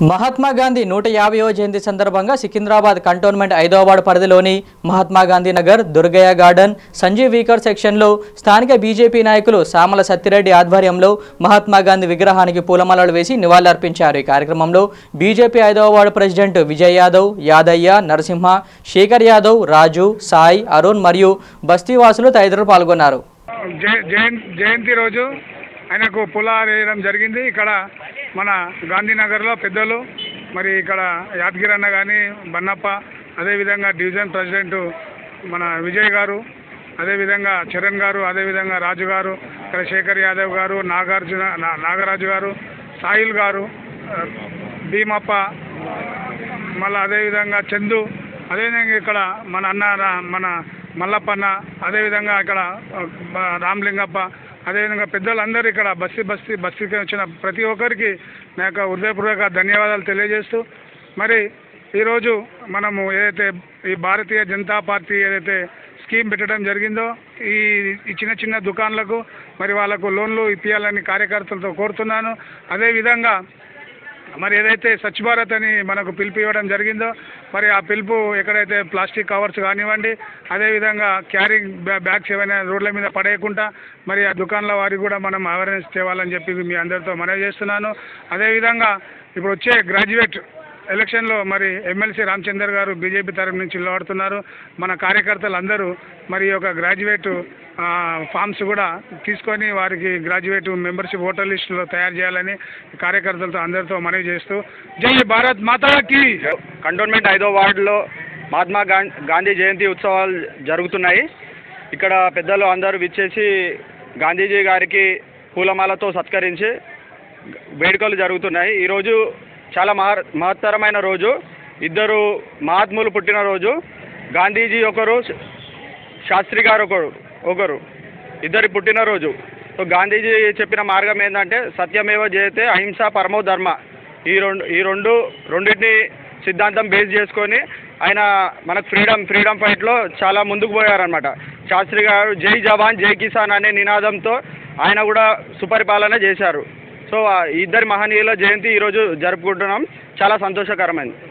మహాత్మా గాంధీ నూట యాభైవ జయంతి సందర్భంగా సికింద్రాబాద్ కంటోన్మెంట్ ఐదవ వార్డు పరిధిలోని మహాత్మా గాంధీ నగర్ దుర్గయ్య గార్డెన్ సంజీవ్ వీకర్ సెక్షన్లో స్థానిక బీజేపీ నాయకులు సామల సత్తిరెడ్డి ఆధ్వర్యంలో మహాత్మా గాంధీ విగ్రహానికి పూలమాలలు వేసి నివాళులర్పించారు ఈ కార్యక్రమంలో బీజేపీ ఐదవ వార్డు ప్రెసిడెంట్ విజయ్ యాదవ్ యాదయ్య నరసింహ శేఖర్ యాదవ్ రాజు సాయి అరుణ్ మరియు బస్తీవాసులు తదితరులు పాల్గొన్నారు జయ- జయం- జయంతి రోజు ఆయనకు పులాలు వేయడం జరిగింది ఇక్కడ మన గాంధీనగర్లో పెద్దలు మరి ఇక్కడ యాదగిరి అన్న కానీ బన్నప్ప అదేవిధంగా డివిజన్ ప్రెసిడెంట్ మన విజయ్ గారు అదేవిధంగా చరణ్ గారు అదేవిధంగా రాజు గారు ఇక్కడ శేఖర్ యాదవ్ గారు నాగార్జున నా- నాగరాజు గారు సాయిల్ గారు ఆ, భీమప్ప మళ్ళీ అదేవిధంగా చందు అదేవిధంగా ఇక్కడ మన అన్న రా- మన మల్లప్పన్న అదేవిధంగా ఇక్కడ ఆ, బ- రామలింగప్ప అదేవిధంగా పెద్దలందరూ ఇక్కడ బస్సు బస్సు బస్సుకి వచ్చిన ప్రతి ఒక్కరికి నా యొక్క హృదయపూర్వక ధన్యవాదాలు తెలియజేస్తూ మరి ఈరోజు మనము ఏదైతే ఈ భారతీయ జనతా పార్టీ ఏదైతే స్కీమ్ పెట్టడం జరిగిందో ఈ ఈ చిన్న చిన్న దుకాణాలకు మరి వాళ్ళకు లోన్లు ఇప్పించాలని కార్యకర్తలతో కోరుతున్నాను అదేవిధంగా మరి ఏదైతే స్వచ్ఛ భారత్ అని మనకు పిలుపు ఇవ్వడం జరిగిందో మరి ఆ పిలుపు ఎక్కడైతే ప్లాస్టిక్ కవర్స్ కానివ్వండి అదేవిధంగా క్యారింగ్ బ్యా బ్యాగ్స్ ఏమైనా రోడ్ల మీద పడేయకుండా మరి ఆ దుకాణాల వారికి కూడా మనం అవేర్నెస్ చేయాలని చెప్పి మీ అందరితో మనవి చేస్తున్నాను అదేవిధంగా ఇప్పుడు వచ్చే గ్రాడ్యుయేట్ ఎలక్షన్లో మరి ఎమ్మెల్సీ రామచందర్ గారు బీజేపీ తరఫు నుంచి నిలబడుతున్నారు మన కార్యకర్తలు అందరూ మరి ఈ యొక్క గ్రాడ్యుయేట్ ఆ, ఫామ్స్ కూడా తీసుకొని వారికి గ్రాడ్యుయేట్ మెంబర్షిప్ ఓటర్ లిస్టులో తయారు చేయాలని కార్యకర్తలతో అందరితో మనవి చేస్తూ జై భారత్ మాతాకి కంటోన్మెంట్ ఐదో వార్డులో మహాత్మా గాం- గాంధీ జయంతి ఉత్సవాలు జరుగుతున్నాయి ఇక్కడ పెద్దలు అందరూ విచ్చేసి గాంధీజీ గారికి పూలమాలతో సత్కరించి వేడుకలు జరుగుతున్నాయి ఈరోజు చాలా మహ మహత్తరమైన రోజు ఇద్దరు మహాత్ములు పుట్టినరోజు గాంధీజీ ఒకరు శాస్త్రి గారు ఒకరు ఒకరు ఇద్దరి పుట్టినరోజు సో గాంధీజీ చెప్పిన మార్గం ఏంటంటే సత్యమేవ జయతే అహింస పరమో ధర్మ ఈ రెండు ఈ రెండు రెండింటిని సిద్ధాంతం బేస్ చేసుకొని ఆయన మనకు ఫ్రీడమ్ ఫ్రీడమ్ ఫైట్లో చాలా ముందుకు పోయారనమాట శాస్త్రి గారు జై జవాన్ జై కిసాన్ అనే నినాదంతో ఆయన కూడా సుపరిపాలన చేశారు సో ఆ ఇద్దరి మహనీయుల జయంతి ఈరోజు జరుపుకుంటున్నాం చాలా సంతోషకరమైంది